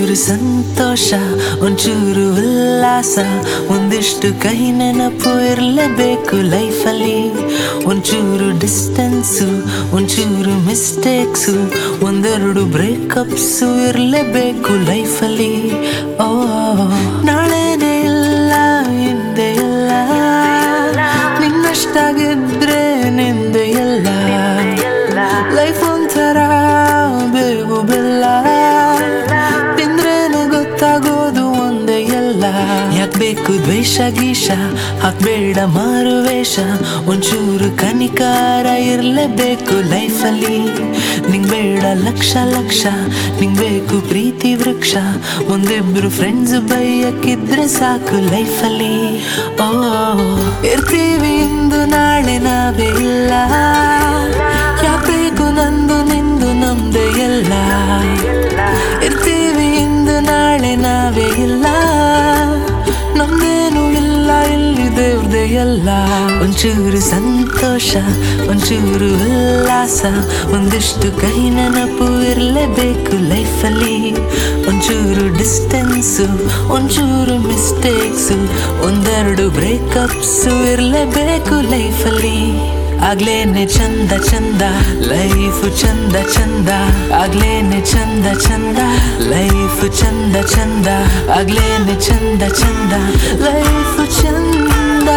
ಒಂಚೂರು ಸಂತೋಷ ಒಂಚೂರು ಉಲ್ಲಾಸ ಒಂದಿಷ್ಟು ಕೈ ನೆನಪು ಇರಲೇಬೇಕು ಲೈಫಲ್ಲಿ ಒಂಚೂರು ಡಿಸ್ಟೆನ್ಸು ಒಂಚೂರು ಮಿಸ್ಟೇಕ್ಸು ಒಂದೆರಡು ಬ್ರೇಕಪ್ಸು ಇರಲೇಬೇಕು ಲೈಫಲ್ಲಿ ಓ ನಾಳೆನೇ ಇಲ್ಲ ಹಿಂದೆ ಇಲ್ಲ ನಿನ್ನಷ್ಟಾಗಿದ್ರೆ ನಿಂದೆ ಎಲ್ಲ ಲೈಫ್ ಒಂಥರ ಬೇವು ಬೆಲ್ಲ ತಿಂದ್ರೇನೆ ಗೊತ್ತಾಗೋದು ಒಂದೇ ಎಲ್ಲ ಯಾಕ್ ಬೇಕು ದ್ವೇಷ ಗೀಷ ಹಾಕ್ಬೇಡ ಮಾರುವೇಷ ಒಂಚೂರು ಕನಿಕಾರ ಇರ್ಲೇಬೇಕು ಲೈಫಲ್ಲಿ ನಿಂಗ್ ಬೇಡ ಲಕ್ಷ ಲಕ್ಷ ನಿಂಗ್ ಬೇಕು ಪ್ರೀತಿ ವೃಕ್ಷ ಒಂದಿಬ್ರು ಫ್ರೆಂಡ್ಸ್ ಬೈಯಕ್ಕಿದ್ರೆ ಸಾಕು ಲೈಫಲ್ಲಿ ಓ ಇರ್ತೀವಿ ಇಂದು ನಾಳೆ ನಾವೇ ಇಲ್ಲ ಯಾಕ್ ಬೇಕು ನಂದು ನಿಂದು ನಮ್ದೆ ಎಲ್ಲ ಇರ್ತೀವಿ ಇಂದು ನಾಳೆ ನಾವೇ ಇಲ್ಲ ನಮ್ದೇನು ಇಲ್ಲ ಇಲ್ಲಿ ದೇವ್ರದೆ ಎಲ್ಲ ಒಂಚೂರು ಸಂತೋಷ ಒಂಚೂರು ಉಲ್ಲಾಸ ಒಂದಿಷ್ಟು ಕೈ ನೆನಪು ಇರಲೇಬೇಕು ಲೈಫಲ್ಲಿ ಒಂಚೂರು ಡಿಸ್ಟೆನ್ಸು ಒಂಚೂರು ಮಿಸ್ಟೇಕ್ಸು ಒಂದೆರಡು ಬ್ರೇಕಪ್ಸು ಇರಲೇಬೇಕು ಲೈಫಲ್ಲಿ ಆಗ್ಲೇನೆ ಚಂದ ಚಂದ ಲೈಫ್ ಚಂದ ಚಂದ ಆಗ್ಲೇನೆ ಚಂದ ಚಂದ ಲೈಫ್ ಚಂದ ಚಂದ ಆಗ್ಲೇನೆ ಚಂದ ಚಂದ ಲೈಫ್ ಚಂದ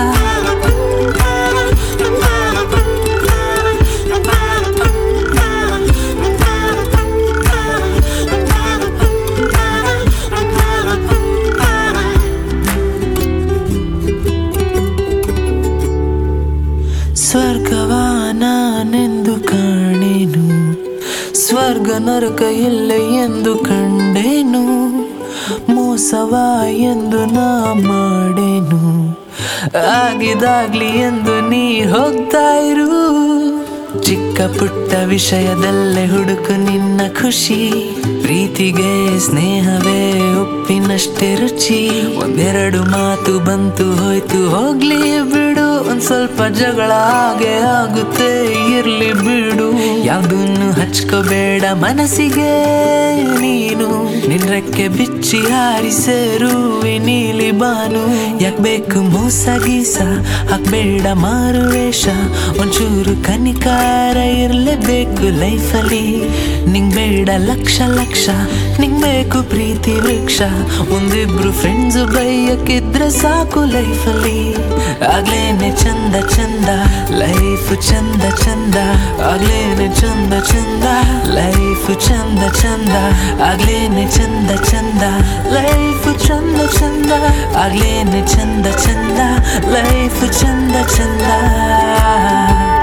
ಸ್ವರ್ಗವ ನಾನೆಂದು ಕಾಣೇನು ಸ್ವರ್ಗ ನರಕ ಇಲ್ಲ ಎಂದು ಕಂಡೇನು ಮೋಸವ ಎಂದು ನಾ ಮಾಡೇನು ಆಗಿದಾಗ್ಲಿ ಎಂದು ನೀ ಹೋಗ್ತಾ ಇರು ಚಿಕ್ಕ ಪುಟ್ಟ ವಿಷಯದಲ್ಲೇ ಹುಡುಕು ನಿನ್ನ ಖುಷಿ ಪ್ರೀತಿಗೆ ಸ್ನೇಹವೇ ಉಪ್ಪಿನಷ್ಟೇ ರುಚಿ ಒಂದೆರಡು ಮಾತು ಬಂತು ಹೋಯ್ತು ಹೋಗ್ಲಿ ಬಿಡು ಒಂದ್ ಸ್ವಲ್ಪ ಜಗಳ ಹಾಗೆ ಆಗುತ್ತೆ ಇರ್ಲಿ ಬಿಡು ಯಾವ್ದನ್ನು ಹಚ್ಕೋಬೇಡ ಮನಸ್ಸಿಗೆ ನೀನು ನಿನ್ರಕ್ಕೆ ಬಿಚ್ಚಿ ಹಾರಿ ಸೇರುವೆ ನೀಲಿ ಬಾನು ಯಾಕ್ ಬೇಕು ಮೋಸ ಗೀಸ ಹಾಕ್ಬೇಡ ಮಾರು ವೇಷ ಒಂಚೂರು ಕನಿಕಾರ ಇರ್ಲೇಬೇಕು ಲೈಫಲ್ಲಿ ನಿಂಗ್ ಬೇಡ ಲಕ್ಷ ಲಕ್ಷ ನಿಂಗ್ ಬೇಕು ಪ್ರೀತಿ ವೃಕ್ಷ ಒಂದಿಬ್ರು ಫ್ರೆಂಡ್ಸ್ ಬೈಯಕ್ಕಿದ್ರೆ ಸಾಕು ಲೈಫಲ್ಲಿ ಆಗ್ಲೇನೆ ಚಂದ ಚಂದ ಲೈಫ್ ಚಂದ ಚಂದ ಆಗ್ಲೇನೆ ಚಂದ ಚಂದ ಲೈಫ್ ಚಂದ ಚಂದ ಆಗ್ಲೇನೆ ಚಂದ ಚಂದ ಲೈಫ್ ಚಂದ ಚಂದ ಆಗ್ಲೇನೆ ಚಂದ ಚಂದ ಲೈಫ್ ಚಂದ ಚಂದ